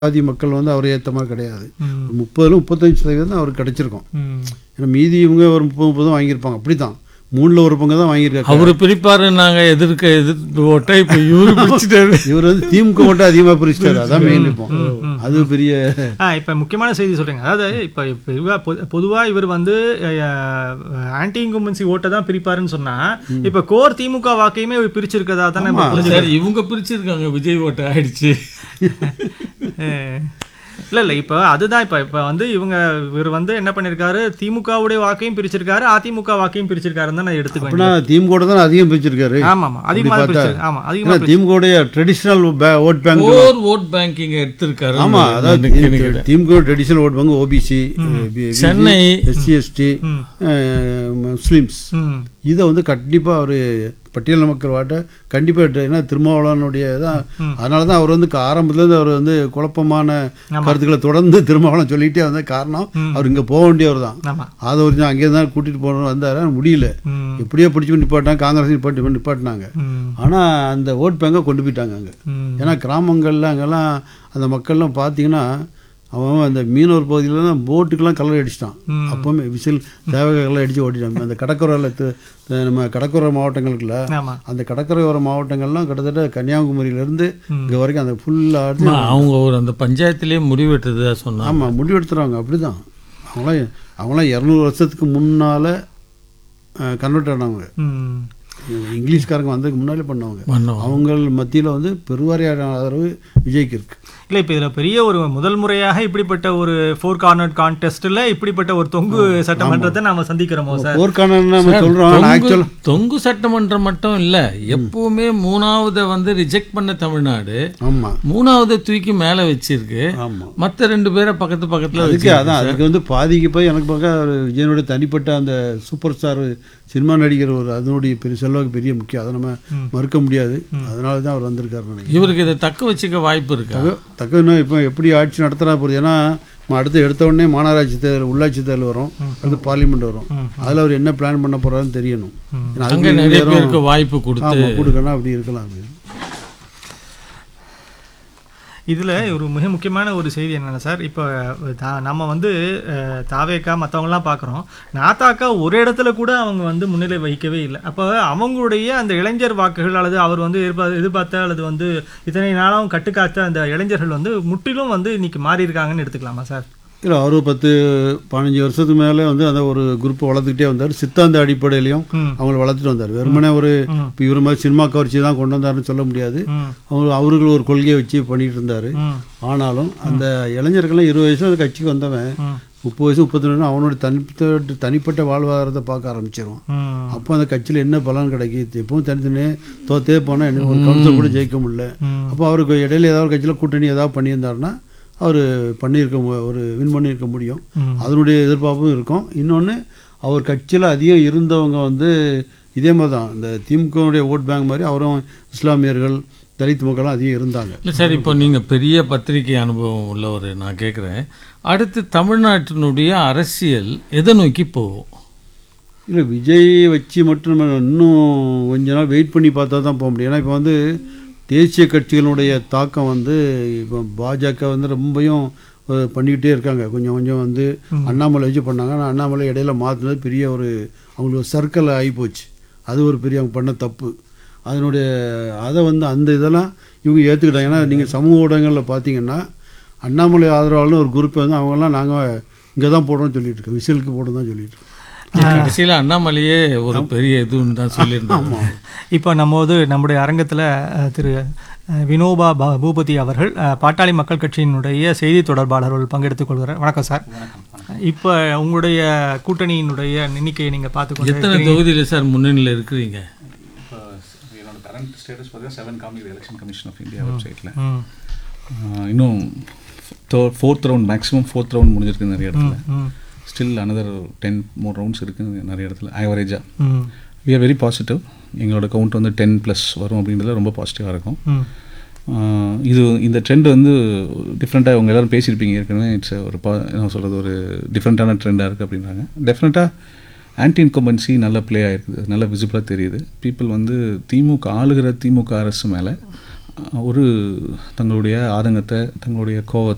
பாதி மக்கள் வந்து அவரை ஏற்ற மாதிரி கிடையாது ம். முப்பதுல முப்பத்தஞ்சு சதவீதம் தான் அவருக்கு கிடைச்சிருக்கும் ம். ஏன்னா மீதி இவங்க ஒரு முப்பது முப்பதும் வாங்கியிருப்பாங்க அப்படி தான் மூணில் ஒரு பங்கு தான் வாங்கியிருக்காங்க அவரு பிரிப்பாரு நாங்க எதிர்க்க எதிர்த்து ஓட்ட இப்ப இவரு பிரிச்சுட்டாரு இவர் வந்து திமுக மட்டும் அதிகமாக பிரிச்சிட்டாரு அதான் மெயின் இப்போ அது பெரிய ஆ இப்போ முக்கியமான செய்தி சொல்றீங்க அதாவது இப்போ இப்போ பொதுவாக இவர் வந்து ஆன்டி இன்கும்பன்சி ஓட்டை தான் பிரிப்பாருன்னு சொன்னா இப்போ கோர் திமுக வாக்கையுமே இவர் பிரிச்சிருக்கதா தானே நம்ம புரிஞ்சுக்கலாம். சரி இவங்க பிரிச்சிருக்காங்க விஜய் ஓட்ட ஆயிடுச்சு அஹ், இல்ல இல்ல இப்போ அதுதான் இப்போ இப்போ வந்து இவங்க இவர் வந்து என்ன பண்ணிருக்காரு திமுகவுடைய வாக்கையும் பிரிச்சிருக்காரு அதிமுக வாக்கையும் பிரிச்சிருக்காருன்னு தான் நான் எடுத்துக்குவேன் அப்படின்னா திமுக தான் அதிகம் பிரிச்சிருக்காரு ஆமா ஆமா அதிகமாக பார்த்தா- பிரிச்சிருக்கு ஆமா அதிகமா ஏன்னா திமுகவுடைய traditional vote bank or vote banking எடுத்திருக்காரு ஆமா அதாவது DMK traditional vote bank OBC Chennai. SC ST Muslims ம் இதை வந்து கண்டிப்பாக அவர் பட்டியல் மக்கள் வாட்ட கண்டிப்பாக ஏன்னா திருமாவளவனுடைய தான் அதனால தான் அவர் வந்து ஆரம்பத்துலேருந்து அவர் வந்து குழப்பமான கருத்துக்களை தொடர்ந்து திருமாவளவன் சொல்லிகிட்டே வந்த காரணம் அவர் இங்கே போக வேண்டியவர் தான் ஆமா அதை ஒரு அங்கே தான் கூட்டிகிட்டு போகணும் வந்தார் ஆனா முடியல ம் எப்படியோ பிடிச்சி நிப்பாட்டாங்க காங்கிரஸ் நிப்பாட்டி நிப்பாட்டினாங்க ம் ஆனால் அந்த ஓட் பேங்கை கொண்டு போயிட்டாங்க அங்கே ம் ஏன்னா கிராமங்கள்ல அங்கெல்லாம் அந்த மக்கள்லாம் பார்த்தீங்கன்னா அவன் அந்த மீனவர் பகுதியில் தான் போட்டுக்கெல்லாம் கலர் அடிச்சிட்டான் ம். அப்போவுமே விசில் தேவக கலர் அடித்து ஓட்டிட்டான் அந்த கடற்கரையில் நம்ம கடற்கரை மாவட்டங்களுக்குள்ள ஆமா அந்த கடற்கரையோர மாவட்டங்கள்லாம் கிட்டத்தட்ட கன்னியாகுமரியிலேருந்து இங்கே வரைக்கும் அந்த ஃபுல்லாக ஆமா, அவங்க ஒரு அந்த பஞ்சாயத்திலேயே முடிவெட்டுறதா சொன்னாங்க ஆமாம் முடிவெடுத்துறாங்க அப்படி தான் அவங்களாம் அவங்களாம் இரநூறு வருஷத்துக்கு முன்னால் கன்வெர்ட் ஆனவங்க ம் இங்கிலீஷ்காரங்க வந்ததுக்கு முன்னாலே பண்ணவங்க பண்ணோம் அவங்க மத்தியில் வந்து பெருவாரியான ஆதரவு விஜய்க்கு இருக்கு இல்ல இப்போ இதுல பெரிய ஒரு முதல் முறையாக இப்படிப்பட்ட ஒரு ஃபோர் கார்னர் கான்டெஸ்ட்ல இப்படிப்பட்ட ஒரு தொங்கு சட்டமன்றத்தை நாம சந்திக்கிறோமோ சார் போர்க்கான நம்ம சொல்கிறோம் தொங்கு- ஆக்சுவல் தொங்கு சட்டமன்றம் மட்டும் இல்ல எப்பவுமே மூணாவதை வந்து ரிஜெக்ட் பண்ண தமிழ்நாடு ஆமாம் மூணாவதை தூக்கி மேல வச்சிருக்கு ஆமாம் மத்த ரெண்டு பேரை பக்கத்து பக்கத்துல அதுக்கு வச்சு அதான் அதுக்கு வந்து பாதிக்கு போய் எனக்கு பார்க்க ஒரு விஜயனுடைய தனிப்பட்ட அந்த சூப்பர் ஸ்டார் சினிமா நடிகர் ஒரு அதனுடைய பெரிய செல்வாக்கு பெரிய முக்கியம் அதை நம்ம மறுக்க முடியாது அதனால தான் அவர் வந்திருக்காரு நினைக்கிறேன் இவருக்கு இதை தக்க வச்சுக்க வாய்ப்பு இருக்கா தக்க இன்னும் இப்போ எப்படி ஆட்சி நடத்துறா போகுது ஏன்னா நம்ம அடுத்து எடுத்த உடனே மாநகராட்சி தேர்தல் உள்ளாட்சி தேர்தல் வரும் அடுத்து பார்லிமெண்ட் வரும் அதில் அவர் என்ன பிளான் பண்ண போறாருன்னு தெரியணும் ஏன்னா அங்க அதுக்கு நிறைய நேரம் பேருக்கு வாய்ப்பு கொடுத்து ஆமாம் கொடுக்கணும் அப்படி இருக்கலாம் அது இதுல ஒரு மிக முக்கியமான ஒரு செய்தி என்னன்னா சார் இப்போ தா- நம்ம வந்து அஹ், தாவேக்கா மற்றவங்கலாம் பார்க்குறோம் நாத்தாக்கா ஒரு இடத்துல கூட அவங்க வந்து முன்னிலை வகிக்கவே இல்லை அப்போ அவங்களுடைய அந்த இளைஞர் வாக்குகள் அல்லது அவர் வந்து எதிர்பார்த்த எதிர்பார்த்த அல்லது வந்து இத்தனை நாளாகவும் கட்டுக்காத்த அந்த இளைஞர்கள் வந்து முற்றிலும் வந்து இன்னைக்கு மாறி இருக்காங்கன்னு எடுத்துக்கலாமா சார் இல்லை அவர் பத்து பதினஞ்சு வருஷத்துக்கு மேலே வந்து அந்த ஒரு குரூப்பை வளர்த்துக்கிட்டே வந்தார் சித்தாந்த அடிப்படையிலையும் ம் அவங்கள வளர்த்துட்டு வந்தார் வெறுமனே ஒரு ம். இப்போ இவர் மாதிரி சினிமா கவர்ச்சி தான் கொண்டு வந்தாருன்னு சொல்ல முடியாது ம் அவங்க அவர்கள் ஒரு கொள்கையை வச்சு பண்ணிட்டு இருந்தார் ம் ஆனாலும் அந்த இளைஞர்கள்லாம் இருபது வயசு அந்த கட்சிக்கு வந்தவன் ம் முப்பது வயசு முப்பத்தி ரெண்டு அவனோட தனிப்பட்ட தனிப்பட்ட வாழ்வாதாரத்தை பார்க்க ஆரம்பிச்சிருவான் ம் அப்போ அந்த கட்சியில் என்ன பலன் கிடைக்குது எப்பவும் தனித்தனியே தோத்தே போனால் என்ன ஒரு கவுன்சில் கூட ஜெயிக்க முடியல ம். அப்போ அவருக்கு இடையில ஏதாவது கட்சியில் கூட்டணி ஏதாவது பண்ணியிருந்தாருன்னா அவர் பண்ணியிருக்க மு- ஒரு வின் பண்ணியிருக்க முடியும் ம். அதனுடைய எதிர்பார்ப்பும் இருக்கும் இன்னொன்று அவர் கட்சியில் அதிகம் இருந்தவங்க வந்து இதே மாதிரி தான் இந்த திமுகவுடைய ஓட் பேங்க் மாதிரி அவரும் இஸ்லாமியர்கள் தலித் மக்களும் அதிகம் இருந்தாங்க இல்லை சார் இப்போ நீங்கள் பெரிய பத்திரிகை அனுபவம் உள்ளவர் நான் கேட்குறேன் அடுத்து தமிழ்நாட்டினுடைய அரசியல் எதை நோக்கி போகும் இல்லை விஜய் வச்சு மட்டும் நம்ம இன்னும் கொஞ்ச நாள் வெயிட் பண்ணி பார்த்தா தான் போக முடியும் ஏன்னா இப்போ வந்து தேசிய கட்சிகளுடைய தாக்கம் வந்து இப்போ பாஜக வந்து ரொம்பவும் அஹ், பண்ணிக்கிட்டே இருக்காங்க கொஞ்சம் கொஞ்சம் வந்து அண்ணாமலை வச்சு பண்ணாங்க ஆனால் அண்ணாமலை இடையில மாற்றினது பெரிய ஒரு அவங்களுக்கு சர்க்கிள் ஆகிப்போச்சு அது ஒரு பெரிய அவங்க பண்ண தப்பு அதனுடைய அதை வந்து அந்த இதெல்லாம் இவங்க ஏற்றுக்கிட்டாங்க ஏன்னா நீங்கள் சமூக ஊடகங்களில் பார்த்தீங்கன்னா அண்ணாமலை ஆதரவாளர்னு ஒரு குரூப் வந்து அவங்கெல்லாம் நாங்கள் இங்கே தான் போடுறோம்னு சொல்லிட்டு இருக்கோம் விசிலுக்கு போடுறோம் தான் சொல்லிட்டு இருக்கோம் கடைசியில் அண்ணாமலையே ஒரு பெரிய இதுன்னு தான் சொல்லியிருந்தாங்க இப்போ நம்ம வந்து நம்முடைய அரங்கத்தில் திரு அஹ், வினோபா பா- பூபதி அவர்கள் அஹ், பாட்டாளி மக்கள் கட்சியினுடைய செய்தி தொடர்பாளர்கள் பங்கெடுத்துக் கொள்கிறார் வணக்கம் சார் இப்போ உங்களுடைய கூட்டணியினுடைய எண்ணிக்கையை நீங்கள் பார்த்துக்கொண்டு எத்தனை தொகுதியில் சார் முன்னணியில் இருக்கிறீங்க இப்போ என்னோட கரண்ட் ஸ்டேட்டஸ் பார்த்தீங்கன்னா செவன் காமிக்குது எலெக்ஷன் கமிஷன் ஆஃப் இந்தியா வெப்சைட்டில் ம் இன்னும் fourth round maximum fourth round முடிஞ்சிருக்கு நிறைய இடத்துல ம் still another ten more rounds இருக்குது நிறைய இடத்துல ஆவரேஜாக ம் வி ஆர் வெரி பாசிட்டிவ் எங்களோட கவுண்ட் வந்து டென் ப்ளஸ் வரும் அப்படின்றதுல ரொம்ப பாசிட்டிவாக இருக்கும் ம் ஆஹ் இது இந்த ட்ரெண்ட் வந்து டிஃப்ரெண்ட்டாக அவங்க எல்லாரும் பேசியிருப்பீங்க ஏற்கனவே இட்ஸ் ஒரு பா என்ன சொல்கிறது ஒரு டிஃப்ரெண்ட்டான ட்ரெண்டாக இருக்குது அப்படின்றாங்க டெஃபினட்டாக ஆன்டி இன்கம்பன்சி நல்ல ப்ளே ஆயிருக்குது நல்ல விசிபிளாக தெரியுது பீப்புள் வந்து திமுக ஆளுகிற திமுக அரசு மேலே ஒரு தங்களுடைய ஆதங்கத்தை தங்களுடைய கோவத்தை